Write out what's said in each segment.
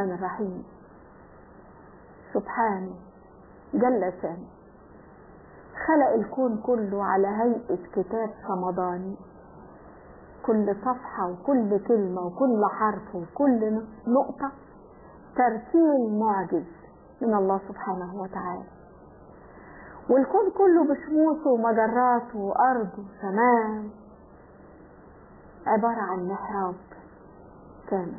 الرحمن الرحيم سبحانه جل شانه خلق الكون كله على هيئة كتاب رمضاني كل صفحة وكل كلمة وكل حرف وكل نقطة ترتيل معجز من الله سبحانه وتعالى والكون كله بشموسه ومجراته وأرضه وسماء عبارة عن محراب كامل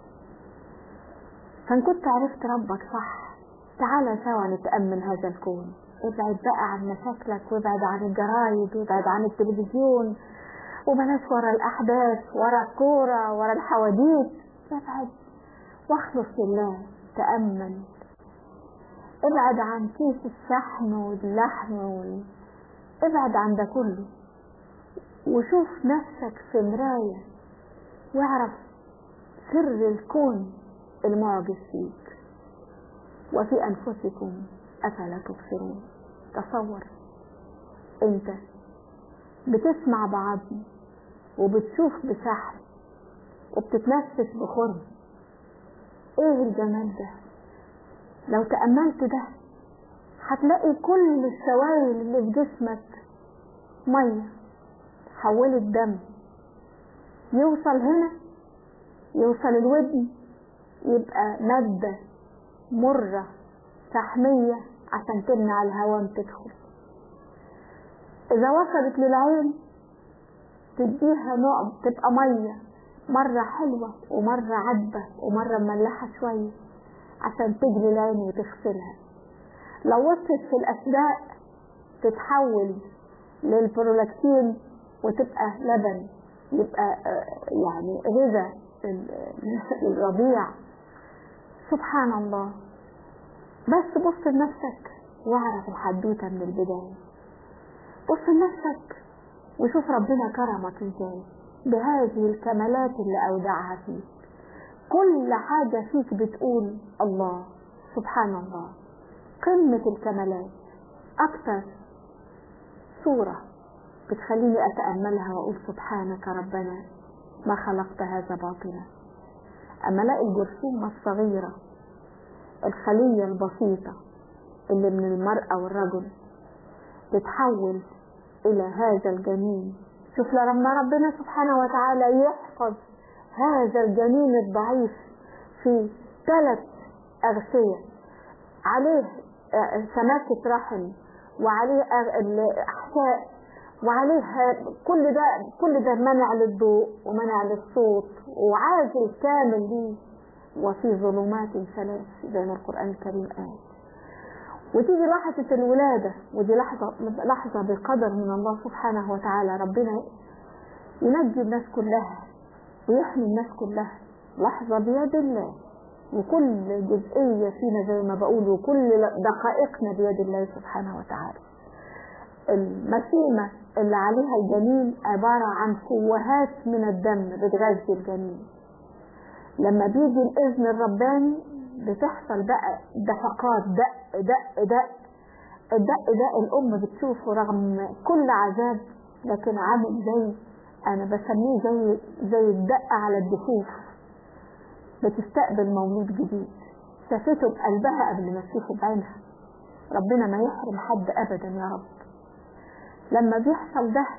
فإن كنت عرفت ربك صح تعالى سوا نتأمل هذا الكون ابعد بقى عن مشاكلك وابعد عن الجرايد وابعد عن التلفزيون وبلاش ورا الأحداث ورا الكورة ورا الحواديت ابعد واخلص لله تأمل ابعد عن كيس الشحم واللحم وال... ابعد عن ده كله وشوف نفسك في مراية واعرف سر الكون المعجز فيك وفي أنفسكم أفلا تبصرون تصور انت بتسمع بعضم وبتشوف بسحر وبتتنفس بخرم ايه الجمال ده لو تأملت ده هتلاقي كل السوائل اللي في جسمك مية حولت دم يوصل هنا يوصل الودن يبقى مادة مرة سحمية عشان تمنع الهواء تدخل إذا وصلت للعين تديها نوع تبقى مية مرة حلوة ومرة عذبة ومرة مملحة شوية عشان تجري العين وتغسلها لو وصلت في الأسداء تتحول للبرولاكتين وتبقى لبن يبقى يعني غذاء الرضيع سبحان الله بس بص لنفسك واعرف الحدوتة من البداية بص لنفسك وشوف ربنا كرمك ازاي بهذه الكمالات اللي أودعها فيك كل حاجة فيك بتقول الله سبحان الله قمة الكمالات أكثر صورة بتخليني أتأملها وأقول سبحانك ربنا ما خلقت هذا باطلا أما الاقي الجرثومة الصغيرة الخلية البسيطة اللي من المرأة والرجل تتحول إلى هذا الجنين شوف لما ربنا سبحانه وتعالى يحفظ هذا الجنين الضعيف في ثلاث أغشية عليه سماكة رحم وعليه أحشاء وعليه كل ده كل ده منع للضوء ومنع للصوت وعازل كامل ليه وفي ظلمات ثلاث زي ما القرآن الكريم قال وتيجي لحظة الولادة ودي لحظة لحظة بقدر من الله سبحانه وتعالى ربنا ينجي الناس كلها ويحمي الناس كلها لحظة بيد الله وكل جزئية فينا زي ما بقول وكل دقائقنا بيد الله سبحانه وتعالى المسيمة اللي عليها الجنين عبارة عن فوهات من الدم بتغذي الجنين لما بيجي الإذن الرباني بتحصل بقى دفقات دق دق دق الدق ده الأم بتشوفه رغم كل عذاب لكن عامل زي أنا بسميه زي زي الدق على الدفوف بتستقبل مولود جديد شافته بقلبها قبل ما تشوفه بعينها ربنا ما يحرم حد أبدا يا رب لما بيحصل ده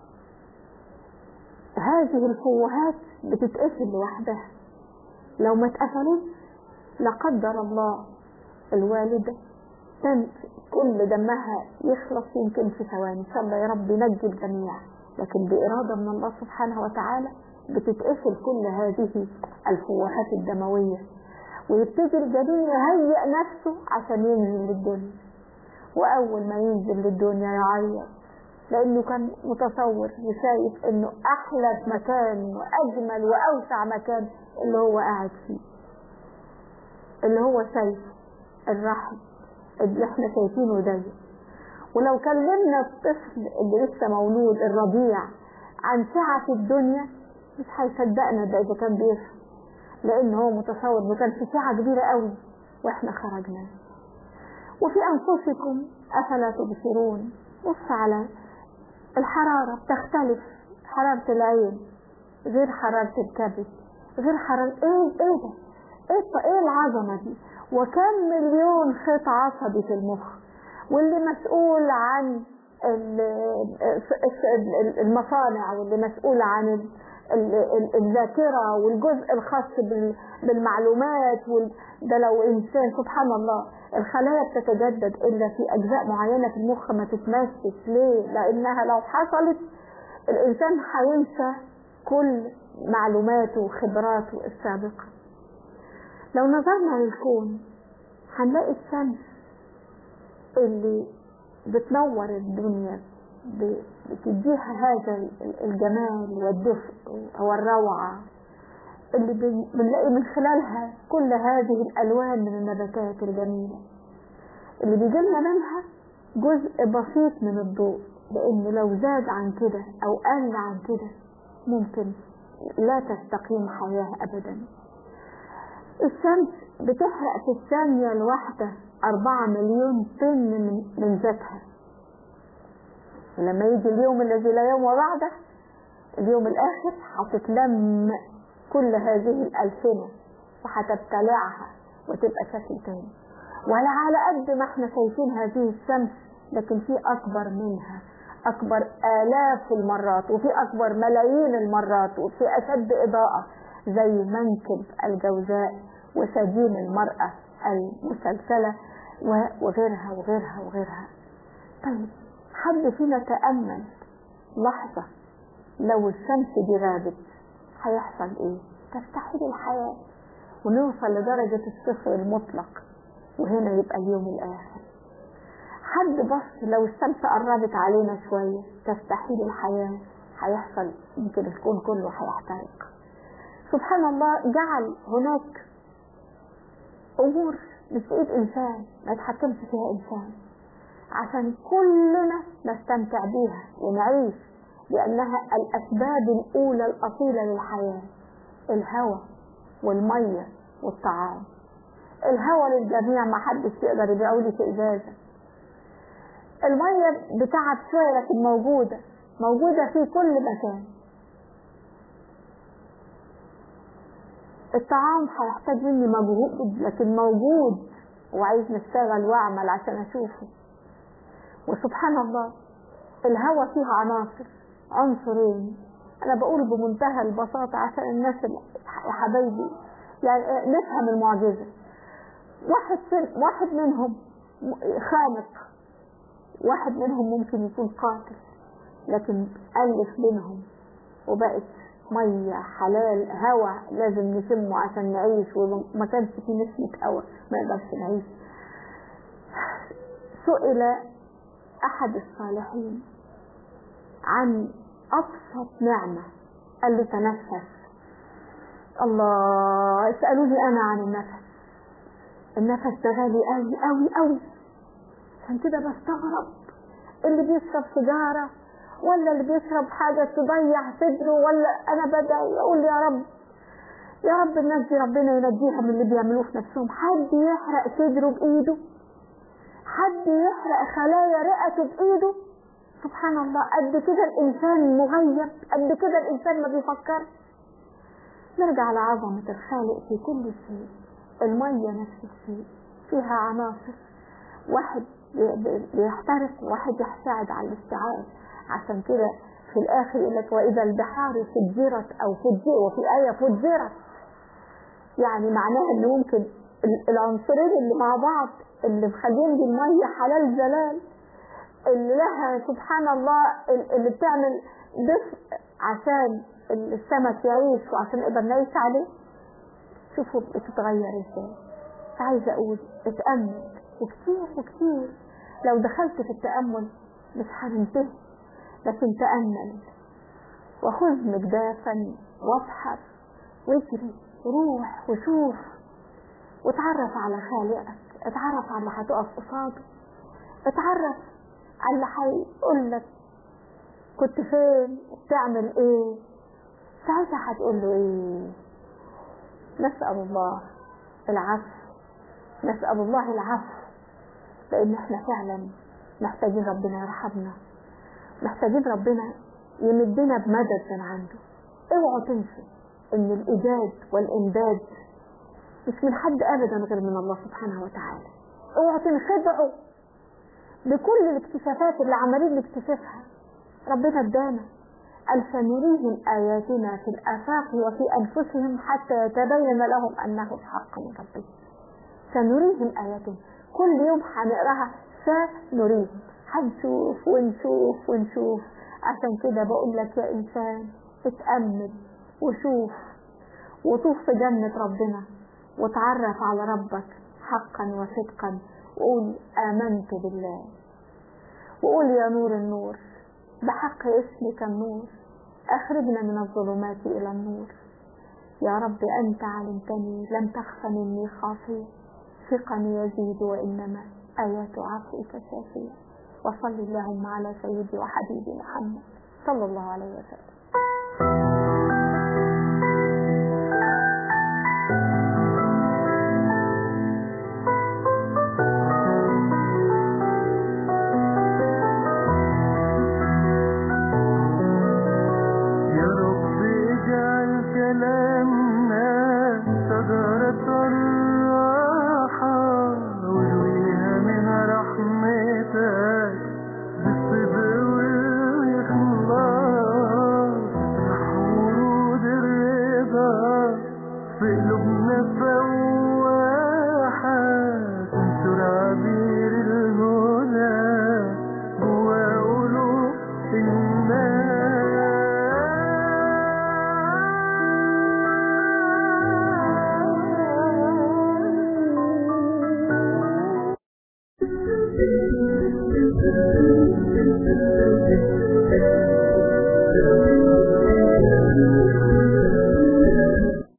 هذه الفوهات بتتقفل لوحدها لو ما اتقفلتش لا قدر الله الوالدة كل دمها يخلص يمكن في ثواني ان شاء الله يا رب ينجي الجميع لكن بإرادة من الله سبحانه وتعالى بتتقفل كل هذه الفوهات الدموية ويبتدي الجنين يهيئ نفسه عشان ينزل للدنيا وأول ما ينزل للدنيا يعيط لأنه كان متصور وشايف إنه أحلى مكان وأجمل وأوسع مكان اللي هو قاعد فيه اللي هو شايف الرحم اللي احنا شايفينه ده ولو كلمنا الطفل اللي لسه مولود الرضيع عن سعة الدنيا مش هيصدقنا ده إذا كان بيفهم لأن هو متصور إنه كان في سعة كبيرة قوي وإحنا خرجنا وفي أنفسكم أفلا تبصرون بص على الحرارة بتختلف حرارة العين غير حرارة الكبد غير حرارة ايه ايه ده ايه ايه العظمه دي وكم مليون خيط عصبي في المخ واللي مسؤول عن المصانع واللي مسؤول عن الذاكرة والجزء الخاص بالمعلومات ده لو إنسان سبحان الله الخلايا بتتجدد إلا في أجزاء معينة في المخ ما تتمسك ليه؟ لأنها لو حصلت الإنسان هينسى كل معلوماته وخبراته السابقة لو نظرنا للكون هنلاقي الشمس اللي بتنور الدنيا بتديها هذا الجمال والدفء والروعة اللي بنلاقي من خلالها كل هذه الألوان من النباتات الجميلة اللي بيجيلنا منها جزء بسيط من الضوء لأنه لو زاد عن كده أو قل عن كده ممكن لا تستقيم حياة أبدا الشمس بتحرق في الثانية الواحدة أربعة مليون طن من ذاتها ولما يجي اليوم الذي لا يوم بعده اليوم الآخر هتتلم كل هذه الألسنة وهتبتلعها وتبقى شكل تاني ولا على قد ما احنا شايفين هذه الشمس لكن في أكبر منها أكبر آلاف المرات وفي أكبر ملايين المرات وفي أشد إضاءة زي منكب الجوزاء وسجين المرأة المسلسلة وغيرها وغيرها وغيرها طيب حد فينا تأمل لحظة لو الشمس دي غابت هيحصل ايه تستحيل الحياة ونوصل لدرجة الصفر المطلق وهنا يبقى اليوم الآخر حد بص لو الشمس قربت علينا شوية تستحيل الحياة هيحصل يمكن الكون كله هيحترق سبحان الله جعل هناك أمور مش في إيد إنسان ما يتحكمش فيها إنسان عشان كلنا نستمتع بيها ونعيش لأنها الأسباب الأولى الأصيلة للحياة الهواء والمية والطعام الهواء للجميع ما حدش يقدر يبيعه لي في إزازة المية بتعب شوية لكن موجودة موجودة في كل مكان الطعام هيحتاج مني مجهود لكن موجود وعايز نشتغل واعمل عشان اشوفه وسبحان الله الهوى فيه عناصر عنصرين انا بقول بمنتهى البساطة عشان الناس يا حبايبي يعني نفهم المعجزة واحد واحد منهم خانق واحد منهم ممكن يكون قاتل لكن ألف بينهم وبقت مية حلال هوا لازم نشمه عشان نعيش وما كانش في نسمة هوا ما نقدرش نعيش سئل أحد الصالحين عن أبسط نعمة قال له تنفس الله اسألوني أنا عن النفس النفس ده غالي قوي قوي قوي عشان كده بستغرب اللي بيشرب سيجارة ولا اللي بيشرب حاجة تضيع صدره ولا أنا بدأ أقول يا رب يا رب الناس دي ربنا ينجيها من اللي بيعملوه في نفسهم حد يحرق صدره بإيده حد يحرق خلايا رئته بإيده سبحان الله قد كده الإنسان مغيب قد كده الإنسان ما بيفكرش نرجع لعظمة الخالق في كل شيء المية نفس الشيء فيها عناصر واحد بيحترق وواحد يساعد على الاستيعاب عشان كده في الآخر يقول لك وإذا البحار فجرت أو فجرت وفي آية فجرت يعني معناها إن ممكن العنصرين اللي مع بعض اللي مخلين دي المية حلال زلال اللي لها سبحان الله اللي بتعمل دفء عشان السمك يعيش وعشان نقدر نعيش عليه شوفوا بتتغير ازاي عايزة اقول اتأمل وكتير وكتير لو دخلت في التأمل مش هننتهي لكن تأمل وخذ مجدافا وابحث واجري روح وشوف واتعرف على خالقك اتعرف على اللي هتقف قصاده اتعرف على اللي هيقول لك كنت فين وبتعمل ايه ساعتها هتقول له ايه نسأل الله العفو نسأل الله العفو لان احنا فعلا محتاجين ربنا يرحمنا محتاجين ربنا يمدنا بمدد من عنده اوعوا تنسوا ان الايجاد والامداد مش من حد ابدا غير من الله سبحانه وتعالى اوعوا تنخدعوا بكل الاكتشافات اللي عمالين نكتشفها ربنا ادانا قال سنريهم آياتنا في الآفاق وفي أنفسهم حتى يتبين لهم أنه الحق من ربهم سنريهم آياتنا كل يوم هنقراها سنريهم هنشوف ونشوف ونشوف عشان كده بقول لك يا إنسان اتأمل وشوف وطوف في جنة ربنا وتعرف على ربك حقا وصدقا وقول آمنت بالله وقول يا نور النور بحق اسمك النور أخرجنا من الظلمات إلى النور يا رب أنت علمتني لم تخف مني خافية ثقني يزيد وإنما آيات عفوك شافية وصل اللهم على سيدي وحبيبي محمد صلى الله عليه وسلم يا رب اجعل كلامنا شجرة الراحة وارويها من رحمتك بالصدق والإخلاص ورود الرضا في قلوبنا فواحة تنشر عبير الهدى جوا قلوب الناس